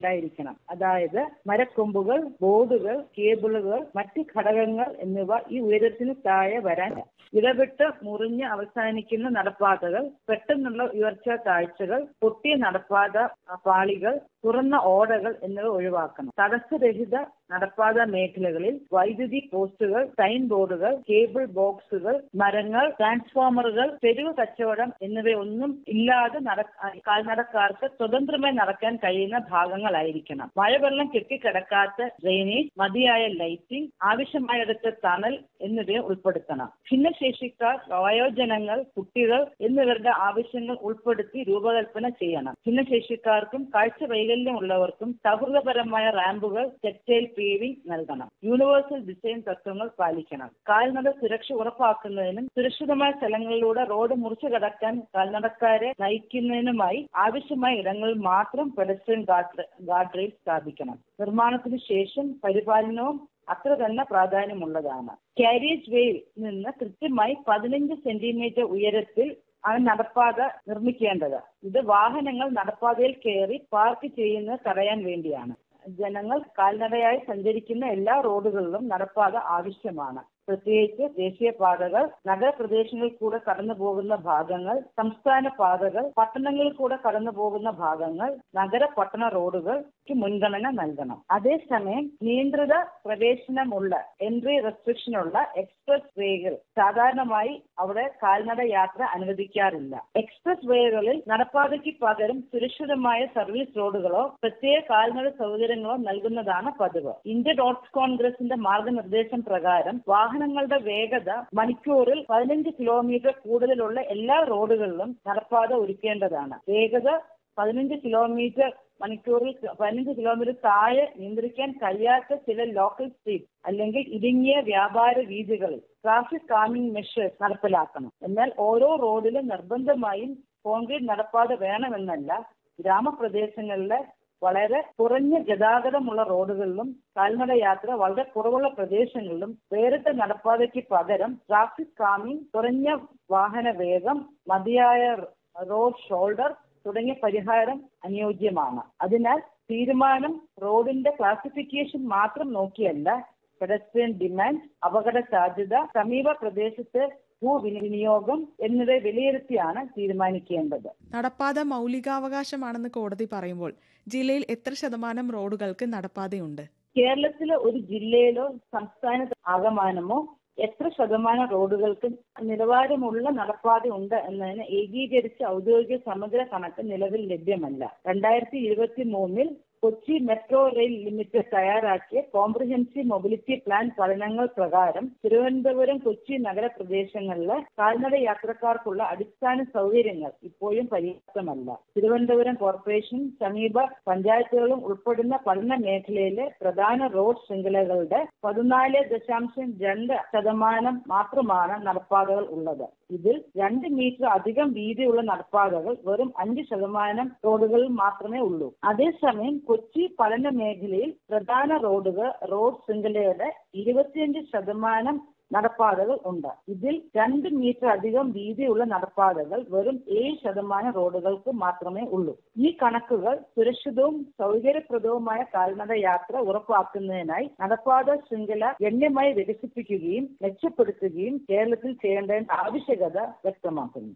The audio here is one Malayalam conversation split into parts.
ഉണ്ടായിരിക്കണം അതായത് മരക്കൊമ്പുകൾ ബോർഡുകൾ കേബിളുകൾ മറ്റ് ഘടകങ്ങൾ എന്നിവ ഈ ഉയരത്തിന് താഴെ വരാൻ ഇടപെട്ട് മുറിഞ്ഞ് അവസാനിക്കുന്ന നടപ്പാതകൾ പെട്ടെന്നുള്ള ഉയർച്ച താഴ്ചകൾ പൊട്ടിയ നടപ്പാത പാളികൾ തുറന്ന ഓടകൾ എന്നിവ ഒഴിവാക്കണം തടസ്സരഹിത നടപ്പാത മേഖലകളിൽ വൈദ്യുതി പോസ്റ്റുകൾ സൈൻ ബോർഡുകൾ കേബിൾ ബോക്സുകൾ മരങ്ങൾ ട്രാൻസ്ഫോമറുകൾ തെരുവ് കച്ചവടം എന്നിവയൊന്നും ഇല്ലാതെ നട കാൽനടക്കാർക്ക് സ്വതന്ത്രമായി നടക്കാൻ കഴിയുന്ന ഭാഗങ്ങളായിരിക്കണം മഴവെള്ളം കെട്ടിക്കിടക്കാത്ത ഡ്രെയിനേജ് മതിയായ ലൈറ്റിംഗ് ആവശ്യമായിടത്ത് തണൽ എന്നിവയെ ഉൾപ്പെടുത്തണം ഭിന്നശേഷിക്കാർ വയോജനങ്ങൾ കുട്ടികൾ എന്നിവരുടെ ആവശ്യങ്ങൾ ഉൾപ്പെടുത്തി രൂപകൽപ്പന ചെയ്യണം ഭിന്നശേഷിക്കാർക്കും കാഴ്ച വൈകല്യമുള്ളവർക്കും സൗഹൃദപരമായ റാമ്പുകൾ ടെക്സ്റ്റൈൽ പേവിംഗ് നൽകണം യൂണിവേഴ്സൽ ഡിസൈൻ തത്വങ്ങൾ പാലിക്കണം കാൽനട സുരക്ഷ ഉറപ്പാക്കുന്നതിനും സുരക്ഷിതമായ സ്ഥലങ്ങളിലൂടെ റോഡ് മുറിച്ചു കടക്കാൻ കാൽനടക്കാരെ നയിക്കുന്നതിനുമായി ആവശ്യമായ ഇടങ്ങളിൽ മാത്രം പെഡസ്ട്രിയൻ ഗാർഡ് റെയിൽ സ്ഥാപിക്കണം നിർമ്മാണത്തിന് ശേഷം പരിപാലനവും അത്ര തന്നെ പ്രാധാന്യമുള്ളതാണ് കാരിയേജ് വേയിൽ നിന്ന് കൃത്യമായി പതിനഞ്ച് സെന്റിമീറ്റർ ഉയരത്തിൽ ആണ് നടപ്പാത നിർമ്മിക്കേണ്ടത് ഇത് വാഹനങ്ങൾ നടപ്പാതയിൽ കയറി പാർക്ക് ചെയ്യുന്നത് തടയാൻ വേണ്ടിയാണ് ജനങ്ങൾ കാൽനടയായി സഞ്ചരിക്കുന്ന എല്ലാ റോഡുകളിലും നടപ്പാത ആവശ്യമാണ് പ്രത്യേകിച്ച് ദേശീയപാതകൾ നഗരപ്രദേശങ്ങളിൽ കൂടെ കടന്നു പോകുന്ന ഭാഗങ്ങൾ സംസ്ഥാന പാതകൾ പട്ടണങ്ങളിൽ കൂടെ കടന്നു പോകുന്ന ഭാഗങ്ങൾ നഗര പട്ടണ റോഡുകൾക്ക് മുൻഗണന നൽകണം അതേസമയം നിയന്ത്രിത പ്രവേശനമുള്ള എൻട്രി റെസ്ട്രിക്ഷനുള്ള എക്സ്പ്രസ് വേകൾ സാധാരണമായി അവിടെ കാൽനട യാത്ര അനുവദിക്കാറില്ല എക്സ്പ്രസ് വേകളിൽ നടപ്പാതയ്ക്ക് പകരം സുരക്ഷിതമായ സർവീസ് റോഡുകളോ പ്രത്യേക കാൽനട സൗകര്യങ്ങളോ നൽകുന്നതാണ് പതിവ് ഇന്ത്യ ഡോട്ട്സ് കോൺഗ്രസിന്റെ മാർഗനിർദ്ദേശം പ്രകാരം വാഹനങ്ങളുടെ വേഗത മണിക്കൂറിൽ പതിനഞ്ച് കിലോമീറ്റർ കൂടുതലുള്ള എല്ലാ റോഡുകളിലും നടപ്പാത ഒരുക്കേണ്ടതാണ് വേഗത പതിനഞ്ച് കിലോമീറ്റർ മണിക്കൂറിൽ പതിനഞ്ച് കിലോമീറ്റർ താഴെ നിയന്ത്രിക്കാൻ കഴിയാത്ത ചില ലോക്കൽ സ്ട്രീറ്റ് അല്ലെങ്കിൽ ഇടുങ്ങിയ വ്യാപാര വീതികളിൽ ട്രാഫിക് കാമിംഗ് മെഷേഴ്സ് നടപ്പിലാക്കണം എന്നാൽ ഓരോ റോഡിലും നിർബന്ധമായും കോൺക്രീറ്റ് നടപ്പാത വേണമെന്നല്ല ഗ്രാമപ്രദേശങ്ങളിലെ വളരെ കുറഞ്ഞ ഗതാഗതമുള്ള റോഡുകളിലും കാൽനട യാത്ര വളരെ കുറവുള്ള പ്രദേശങ്ങളിലും വേറിട്ട നടപ്പാതയ്ക്ക് പകരം ട്രാഫിക് കാമിംഗ് കുറഞ്ഞ വാഹന വേഗം മതിയായ റോഡ് ഷോൾഡർ തുടങ്ങിയ പരിഹാരം അനുയോജ്യമാണ് അതിനാൽ തീരുമാനം റോഡിന്റെ ക്ലാസിഫിക്കേഷൻ മാത്രം നോക്കിയല്ല പെഡസ്ട്രിയൻ ഡിമാൻഡ് അപകട സാധ്യത സമീപ പ്രദേശത്തെ ഭൂവിനിയോഗം എന്നിവ വിലയിരുത്തിയാണ് തീരുമാനിക്കേണ്ടത് നടപ്പാത മൗലികാവകാശമാണെന്ന് കോടതി പറയുമ്പോൾ ജില്ലയിൽ എത്ര ശതമാനം റോഡുകൾക്ക് നടപ്പാതയുണ്ട് കേരളത്തിലെ ഒരു ജില്ലയിലോ സംസ്ഥാന ആകമാനമോ എത്ര ശതമാനം റോഡുകൾക്ക് നിലവാരമുള്ള നടപ്പാത ഉണ്ട് എന്നതിന് ഏകീകരിച്ച ഔദ്യോഗിക സമഗ്ര കണക്ക് നിലവിൽ ലഭ്യമല്ല രണ്ടായിരത്തി ഇരുപത്തി മൂന്നിൽ കൊച്ചി മെട്രോ റെയിൽ ലിമിറ്റഡ് തയ്യാറാക്കിയ കോംപ്രിഹെൻസീവ് മൊബിലിറ്റി പ്ലാൻ പഠനങ്ങൾ പ്രകാരം തിരുവനന്തപുരം കൊച്ചി നഗരപ്രദേശങ്ങളിലെ കാൽനട യാത്രക്കാർക്കുള്ള അടിസ്ഥാന സൗകര്യങ്ങൾ ഇപ്പോഴും പര്യാപ്തമല്ല തിരുവനന്തപുരം കോർപ്പറേഷൻ സമീപ പഞ്ചായത്തുകളും ഉൾപ്പെടുന്ന പഠന മേഖലയിലെ പ്രധാന റോഡ് ശൃംഖലകളുടെ പതിനാല് ദശാംശം രണ്ട് ശതമാനം മാത്രമാണ് നടപ്പാതകൾ ഉള്ളത് ഇതിൽ രണ്ട് മീറ്റർ അധികം വീതിയുള്ള നടപ്പാതകൾ വെറും അഞ്ച് ശതമാനം റോഡുകളിൽ മാത്രമേ ഉള്ളൂ അതേസമയം കൊച്ചി പഠന മേഖലയിൽ പ്രധാന റോഡുകൾ റോഡ് ശൃംഖലയുടെ ഇരുപത്തിയഞ്ച് ശതമാനം നടപ്പാതകൾ ഉണ്ട് ഇതിൽ രണ്ട് മീറ്റർ അധികം വീതിയുള്ള നടപ്പാതകൾ വെറും ഏഴ് ശതമാനം റോഡുകൾക്ക് മാത്രമേ ഉള്ളൂ ഈ കണക്കുകൾ സുരക്ഷിതവും സൗകര്യപ്രദവുമായ കാൽനട യാത്ര ഉറപ്പാക്കുന്നതിനായി നടപ്പാത ശൃംഖല ഗണ്യമായി വികസിപ്പിക്കുകയും മെച്ചപ്പെടുത്തുകയും കേരളത്തിൽ ചെയ്യേണ്ടതിന്റെ ആവശ്യകത വ്യക്തമാക്കുന്നു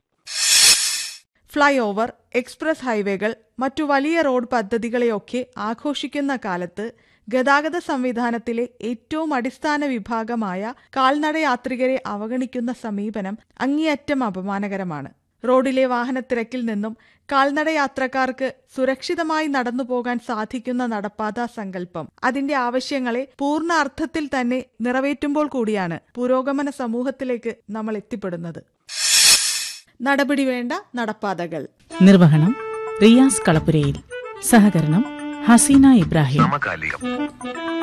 ഫ്ലൈ ഓവർ എക്സ്പ്രസ് ഹൈവേകൾ മറ്റു വലിയ റോഡ് പദ്ധതികളെയൊക്കെ ആഘോഷിക്കുന്ന കാലത്ത് ഗതാഗത സംവിധാനത്തിലെ ഏറ്റവും അടിസ്ഥാന വിഭാഗമായ കാൽനടയാത്രികരെ അവഗണിക്കുന്ന സമീപനം അങ്ങേയറ്റം അപമാനകരമാണ് റോഡിലെ വാഹനത്തിരക്കിൽ നിന്നും കാൽനടയാത്രക്കാർക്ക് സുരക്ഷിതമായി നടന്നുപോകാൻ സാധിക്കുന്ന നടപ്പാത സങ്കല്പം അതിന്റെ ആവശ്യങ്ങളെ പൂർണ്ണ അർത്ഥത്തിൽ തന്നെ നിറവേറ്റുമ്പോൾ കൂടിയാണ് പുരോഗമന സമൂഹത്തിലേക്ക് നമ്മൾ എത്തിപ്പെടുന്നത് നടപടി വേണ്ട നടപ്പാതകൾ നിർവഹണം റിയാസ് കളപ്പുരയിൽ സഹകരണം ഹസീന ഇബ്രാഹിം സമകാലികം